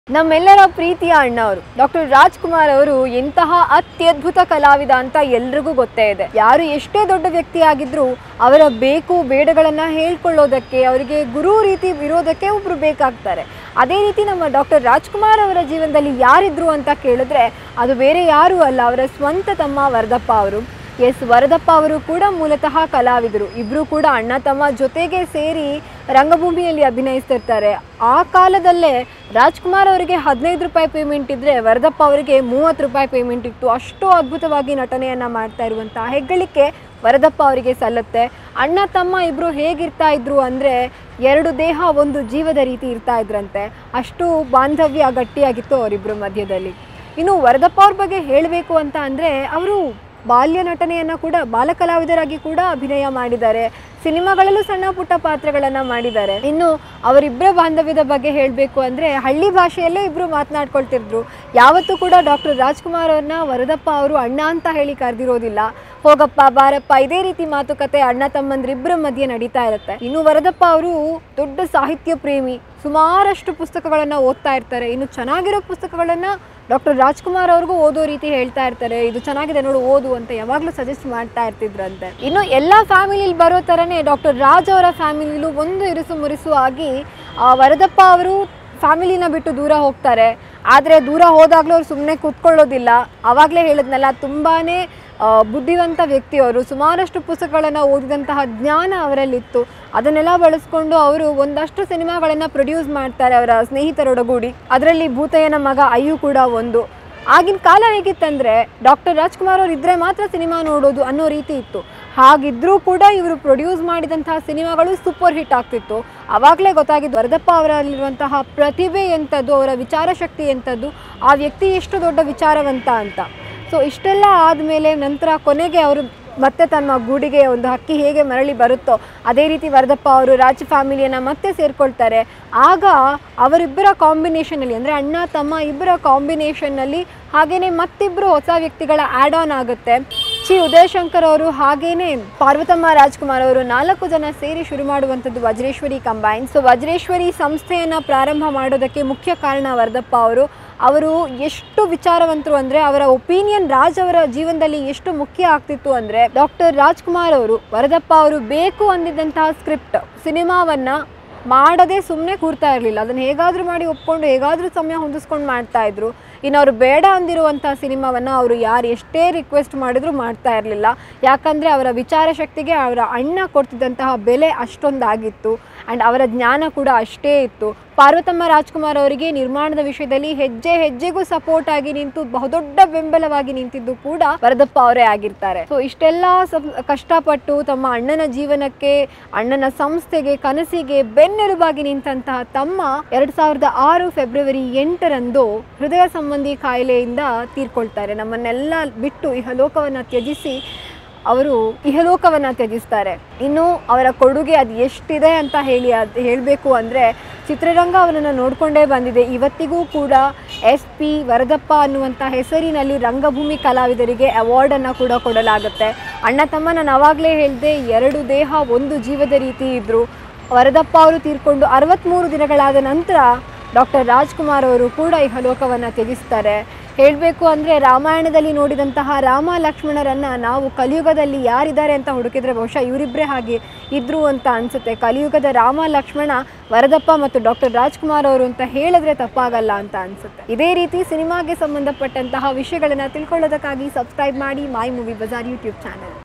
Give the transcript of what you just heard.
ನಮ್ಮೆಲ್ಲರ ಪ್ರೀತಿಯ ಅಣ್ಣವರು ಡಾಕ್ಟರ್ ರಾಜ್ಕುಮಾರ್ ಅವರು ಎಂತಹ ಅತ್ಯದ್ಭುತ ಕಲಾವಿದ ಅಂತ ಎಲ್ರಿಗೂ ಗೊತ್ತೇ ಇದೆ ಯಾರು ಎಷ್ಟೇ ದೊಡ್ಡ ವ್ಯಕ್ತಿ ಆಗಿದ್ರೂ ಅವರ ಬೇಕು ಬೇಡಗಳನ್ನ ಹೇಳ್ಕೊಳ್ಳೋದಕ್ಕೆ ಅವರಿಗೆ ಗುರು ರೀತಿ ಇರೋದಕ್ಕೆ ಒಬ್ರು ಬೇಕಾಗ್ತಾರೆ ಅದೇ ರೀತಿ ನಮ್ಮ ಡಾಕ್ಟರ್ ರಾಜ್ಕುಮಾರ್ ಅವರ ಜೀವನದಲ್ಲಿ ಯಾರಿದ್ರು ಅಂತ ಕೇಳಿದ್ರೆ ಅದು ಬೇರೆ ಯಾರೂ ಅಲ್ಲ ಅವರ ಸ್ವಂತ ತಮ್ಮ ವರದಪ್ಪ ಅವರು ಎಸ್ ವರದಪ್ಪ ಅವರು ಕೂಡ ಮೂಲತಃ ಕಲಾವಿದರು ಇಬ್ಬರು ಕೂಡ ಅಣ್ಣ ತಮ್ಮ ಜೊತೆಗೆ ಸೇರಿ ರಂಗಭೂಮಿಯಲ್ಲಿ ಅಭಿನಯಿಸ್ತಿರ್ತಾರೆ ಆ ಕಾಲದಲ್ಲೇ ರಾಜ್ಕುಮಾರ್ ಅವರಿಗೆ ಹದಿನೈದು ರೂಪಾಯಿ ಪೇಮೆಂಟ್ ಇದ್ದರೆ ವರದಪ್ಪ ಅವರಿಗೆ ಮೂವತ್ತು ರೂಪಾಯಿ ಪೇಮೆಂಟ್ ಇತ್ತು ಅಷ್ಟು ಅದ್ಭುತವಾಗಿ ನಟನೆಯನ್ನು ಮಾಡ್ತಾ ಇರುವಂಥ ಹೆಗ್ಗಳಿಕೆ ವರದಪ್ಪ ಅವರಿಗೆ ಸಲ್ಲುತ್ತೆ ಅಣ್ಣ ತಮ್ಮ ಇಬ್ಬರು ಹೇಗಿರ್ತಾ ಇದ್ರು ಅಂದರೆ ಎರಡು ದೇಹ ಒಂದು ಜೀವದ ರೀತಿ ಇರ್ತಾ ಇದ್ರಂತೆ ಅಷ್ಟು ಬಾಂಧವ್ಯ ಗಟ್ಟಿಯಾಗಿತ್ತು ಅವರಿಬ್ಬರ ಮಧ್ಯದಲ್ಲಿ ಇನ್ನು ವರದಪ್ಪ ಅವ್ರ ಬಗ್ಗೆ ಹೇಳಬೇಕು ಅಂತ ಅಂದರೆ ಅವರು ಬಾಲ್ಯ ನಟನೆಯನ್ನು ಕೂಡ ಬಾಲಕಲಾವಿದರಾಗಿ ಕೂಡ ಅಭಿನಯ ಮಾಡಿದ್ದಾರೆ ಸಿನಿಮಾಗಳಲ್ಲೂ ಸಣ್ಣ ಪುಟ್ಟ ಪಾತ್ರಗಳನ್ನು ಮಾಡಿದ್ದಾರೆ ಇನ್ನು ಅವರಿಬ್ಬರ ಬಾಂಧವ್ಯದ ಬಗ್ಗೆ ಹೇಳಬೇಕು ಅಂದರೆ ಹಳ್ಳಿ ಭಾಷೆಯಲ್ಲೇ ಇಬ್ಬರು ಮಾತನಾಡ್ಕೊಳ್ತಿದ್ರು ಯಾವತ್ತೂ ಕೂಡ ಡಾಕ್ಟರ್ ರಾಜ್ಕುಮಾರ್ ಅವ್ರನ್ನ ವರದಪ್ಪ ಅವರು ಅಣ್ಣ ಅಂತ ಹೇಳಿ ಕರೆದಿರೋದಿಲ್ಲ ಹೋಗಪ್ಪ ಬಾರಪ್ಪ ಇದೇ ರೀತಿ ಮಾತುಕತೆ ಅಣ್ಣ ತಮ್ಮಂದ್ರಿಬ್ಬರ ಮಧ್ಯೆ ನಡೀತಾ ಇರುತ್ತೆ ಇನ್ನು ವರದಪ್ಪ ಅವರು ದೊಡ್ಡ ಸಾಹಿತ್ಯ ಪ್ರೇಮಿ ಸುಮಾರಷ್ಟು ಪುಸ್ತಕಗಳನ್ನು ಓದ್ತಾ ಇರ್ತಾರೆ ಇನ್ನು ಚೆನ್ನಾಗಿರೋ ಪುಸ್ತಕಗಳನ್ನು ಡಾಕ್ಟರ್ ರಾಜ್ಕುಮಾರ್ ಅವ್ರಿಗೂ ಓದೋ ರೀತಿ ಹೇಳ್ತಾ ಇರ್ತಾರೆ ಇದು ಚೆನ್ನಾಗಿದೆ ನೋಡು ಓದು ಅಂತ ಯಾವಾಗಲೂ ಸಜೆಸ್ಟ್ ಮಾಡ್ತಾ ಇರ್ತಿದ್ರಂತೆ ಇನ್ನು ಎಲ್ಲ ಫ್ಯಾಮಿಲಿಲಿ ಬರೋ ಥರನೇ ಡಾಕ್ಟರ್ ರಾಜ್ ಅವರ ಫ್ಯಾಮಿಲಿಲೂ ಒಂದು ಇರುಸು ಮುರಿಸು ಆಗಿ ಆ, ವರದಪ್ಪ ಅವರು ಫ್ಯಾಮಿಲಿನ ಬಿಟ್ಟು ದೂರ ಹೋಗ್ತಾರೆ ಆದರೆ ದೂರ ಹೋದಾಗಲೂ ಅವ್ರು ಸುಮ್ಮನೆ ಕೂತ್ಕೊಳ್ಳೋದಿಲ್ಲ ಆವಾಗಲೇ ಹೇಳಿದ್ನಲ್ಲ ತುಂಬಾ ಬುದ್ಧಿವಂತ ವ್ಯಕ್ತಿಯವರು ಸುಮಾರಷ್ಟು ಪುಸ್ತಕಗಳನ್ನು ಓದಿದಂತಹ ಜ್ಞಾನ ಅವರಲ್ಲಿತ್ತು ಅದನ್ನೆಲ್ಲ ಬಳಸ್ಕೊಂಡು ಅವರು ಒಂದಷ್ಟು ಸಿನಿಮಾಗಳನ್ನು ಪ್ರೊಡ್ಯೂಸ್ ಮಾಡ್ತಾರೆ ಅವರ ಸ್ನೇಹಿತರೊಡಗೂಡಿ ಅದರಲ್ಲಿ ಭೂತಯ್ಯನ ಮಗ ಅಯ್ಯು ಕೂಡ ಒಂದು ಆಗಿನ ಕಾಲ ಹೇಗಿತ್ತಂದ್ರೆ ಡಾಕ್ಟರ್ ರಾಜ್ಕುಮಾರ್ ಅವ್ರು ಇದ್ರೆ ಮಾತ್ರ ಸಿನಿಮಾ ನೋಡೋದು ಅನ್ನೋ ರೀತಿ ಇತ್ತು ಹಾಗಿದ್ರೂ ಕೂಡ ಇವರು ಪ್ರೊಡ್ಯೂಸ್ ಮಾಡಿದಂತಹ ಸಿನಿಮಾಗಳು ಸೂಪರ್ ಹಿಟ್ ಆಗ್ತಿತ್ತು ಆವಾಗಲೇ ಗೊತ್ತಾಗಿದ್ದು ವರದಪ್ಪ ಅವರಲ್ಲಿರುವಂತಹ ಪ್ರತಿಭೆ ಎಂಥದ್ದು ಅವರ ವಿಚಾರ ಶಕ್ತಿ ಎಂಥದ್ದು ಆ ವ್ಯಕ್ತಿ ಎಷ್ಟು ದೊಡ್ಡ ವಿಚಾರವಂತ ಅಂತ ಸೊ ಇಷ್ಟೆಲ್ಲ ಆದಮೇಲೆ ನಂತರ ಕೊನೆಗೆ ಅವರು ಮತ್ತೆ ತನ್ನ ಗೂಡಿಗೆ ಒಂದು ಹಕ್ಕಿ ಹೇಗೆ ಮರಳಿ ಬರುತ್ತೋ ಅದೇ ರೀತಿ ವರದಪ್ಪ ಅವರು ರಾಜ್ ಫ್ಯಾಮಿಲಿಯನ್ನು ಮತ್ತೆ ಸೇರಿಕೊಳ್ತಾರೆ ಆಗ ಅವರಿಬ್ಬರ ಕಾಂಬಿನೇಷನಲ್ಲಿ ಅಂದರೆ ಅಣ್ಣ ತಮ್ಮ ಇಬ್ಬರ ಕಾಂಬಿನೇಷನ್ನಲ್ಲಿ ಹಾಗೇನೆ ಮತ್ತಿಬ್ಬರು ಹೊಸ ವ್ಯಕ್ತಿಗಳ ಆ್ಯಡ್ ಆನ್ ಆಗುತ್ತೆ ಚಿ ಉದಯಶಂಕರ್ ಅವರು ಹಾಗೇನೆ ಪಾರ್ವತಮ್ಮ ರಾಜ್ಕುಮಾರ್ ಅವರು ನಾಲ್ಕು ಜನ ಸೇರಿ ಶುರು ಮಾಡುವಂಥದ್ದು ವಜ್ರೇಶ್ವರಿ ಕಂಬೈನ್ ಸೊ ವಜ್ರೇಶ್ವರಿ ಸಂಸ್ಥೆಯನ್ನು ಪ್ರಾರಂಭ ಮಾಡೋದಕ್ಕೆ ಮುಖ್ಯ ಕಾರಣ ವರದಪ್ಪ ಅವರು ಅವರು ಎಷ್ಟು ವಿಚಾರವಂತರು ಅಂದರೆ ಅವರ ಒಪಿನಿಯನ್ ರಾಜ್ ಅವರ ಜೀವನದಲ್ಲಿ ಎಷ್ಟು ಮುಖ್ಯ ಆಗ್ತಿತ್ತು ಅಂದರೆ ಡಾಕ್ಟರ್ ರಾಜ್ಕುಮಾರ್ ಅವರು ವರದಪ್ಪ ಅವರು ಬೇಕು ಅಂದಿದ್ದಂತಹ ಸ್ಕ್ರಿಪ್ಟ್ ಸಿನಿಮಾವನ್ನು ಮಾಡದೆ ಸುಮ್ಮನೆ ಕೂರ್ತಾ ಇರಲಿಲ್ಲ ಅದನ್ನು ಹೇಗಾದರೂ ಮಾಡಿ ಒಪ್ಕೊಂಡು ಹೇಗಾದರೂ ಸಮಯ ಹೊಂದಿಸ್ಕೊಂಡು ಮಾಡ್ತಾ ಇದ್ರು ಇನ್ನು ಅವರು ಬೇಡ ಅಂದಿರುವಂಥ ಸಿನಿಮಾವನ್ನು ಅವರು ಯಾರು ಎಷ್ಟೇ ರಿಕ್ವೆಸ್ಟ್ ಮಾಡಿದ್ರು ಮಾಡ್ತಾ ಇರಲಿಲ್ಲ ಯಾಕಂದರೆ ಅವರ ವಿಚಾರ ಶಕ್ತಿಗೆ ಅವರ ಅಣ್ಣ ಕೊಡ್ತಿದ್ದಂತಹ ಬೆಲೆ ಅಷ್ಟೊಂದಾಗಿತ್ತು ಆ್ಯಂಡ್ ಅವರ ಜ್ಞಾನ ಕೂಡ ಅಷ್ಟೇ ಇತ್ತು ಪಾರ್ವತಮ್ಮ ರಾಜ್ಕುಮಾರ್ ಅವರಿಗೆ ನಿರ್ಮಾಣದ ವಿಷಯದಲ್ಲಿ ಹೆಜ್ಜೆ ಹೆಜ್ಜೆಗೂ ಸಪೋರ್ಟ್ ಆಗಿ ನಿಂತು ಬಹುದೊಡ್ಡ ಬೆಂಬಲವಾಗಿ ನಿಂತಿದ್ದು ಕೂಡ ವರದಪ್ಪ ಅವರೇ ಆಗಿರ್ತಾರೆ ಸೊ ಇಷ್ಟೆಲ್ಲ ಸಪ್- ಕಷ್ಟಪಟ್ಟು ತಮ್ಮ ಅಣ್ಣನ ಜೀವನಕ್ಕೆ ಅಣ್ಣನ ಸಂಸ್ಥೆಗೆ ಕನಸಿಗೆ ಬೆನ್ನೆಲುಬಾಗಿ ನಿಂತಹ ತಮ್ಮ ಎರಡ್ ಸಾವಿರದ ಆರು ಫೆಬ್ರವರಿ ಎಂಟರಂದು ಹೃದಯ ಸಂಬಂಧಿ ಕಾಯಿಲೆಯಿಂದ ತೀರ್ಕೊಳ್ತಾರೆ ನಮ್ಮನ್ನೆಲ್ಲ ಬಿಟ್ಟು ಇಹಲೋಕವನ್ನ ತ್ಯಜಿಸಿ ಅವರು ಇಹಲೋಕವನ್ನ ತ್ಯಜಿಸ್ತಾರೆ ಇನ್ನು ಅವರ ಕೊಡುಗೆ ಅದು ಎಷ್ಟಿದೆ ಅಂತ ಹೇಳಿ ಅದು ಹೇಳಬೇಕು ಅಂದರೆ ಚಿತ್ರರಂಗ ಅವನನ್ನು ನೋಡಿಕೊಂಡೇ ಬಂದಿದೆ ಇವತ್ತಿಗೂ ಕೂಡ ಎಸ್ ಪಿ ವರದಪ್ಪ ಅನ್ನುವಂಥ ಹೆಸರಿನಲ್ಲಿ ರಂಗಭೂಮಿ ಕಲಾವಿದರಿಗೆ ಅವಾರ್ಡನ್ನು ಕೂಡ ಕೊಡಲಾಗುತ್ತೆ ಅಣ್ಣ ತಮ್ಮ ನಾನು ಆವಾಗಲೇ ಹೇಳಿದೆ ಎರಡು ದೇಹ ಒಂದು ಜೀವದ ರೀತಿ ಇದ್ದರು ವರದಪ್ಪ ಅವರು ತೀರ್ಕೊಂಡು ಅರವತ್ತ್ಮೂರು ದಿನಗಳಾದ ನಂತರ ಡಾಕ್ಟರ್ ರಾಜ್ಕುಮಾರ್ ಅವರು ಕೂಡ ಇಹಲೋಕವನ್ನು ತ್ಯಜಿಸ್ತಾರೆ ಹೇಳಬೇಕು ಅಂದರೆ ರಾಮಾಯಣದಲ್ಲಿ ನೋಡಿದಂತಹ ರಾಮ ಲಕ್ಷ್ಮಣರನ್ನ ನಾವು ಕಲಿಯುಗದಲ್ಲಿ ಯಾರಿದ್ದಾರೆ ಅಂತ ಹುಡುಕಿದ್ರೆ ಬಹುಶಃ ಇವರಿಬ್ಬರೇ ಹಾಗೆ ಇದ್ರು ಅಂತ ಅನಿಸುತ್ತೆ ಕಲಿಯುಗದ ರಾಮ ಲಕ್ಷ್ಮಣ ವರದಪ್ಪ ಮತ್ತು ಡಾಕ್ಟರ್ ರಾಜ್ಕುಮಾರ್ ಅವರು ಅಂತ ಹೇಳಿದ್ರೆ ತಪ್ಪಾಗಲ್ಲ ಅಂತ ಅನಿಸುತ್ತೆ ಇದೇ ರೀತಿ ಸಿನಿಮಾಗೆ ಸಂಬಂಧಪಟ್ಟಂತಹ ವಿಷಯಗಳನ್ನು ತಿಳ್ಕೊಳ್ಳೋದಕ್ಕಾಗಿ ಸಬ್ಸ್ಕ್ರೈಬ್ ಮಾಡಿ my movie bazaar YouTube channel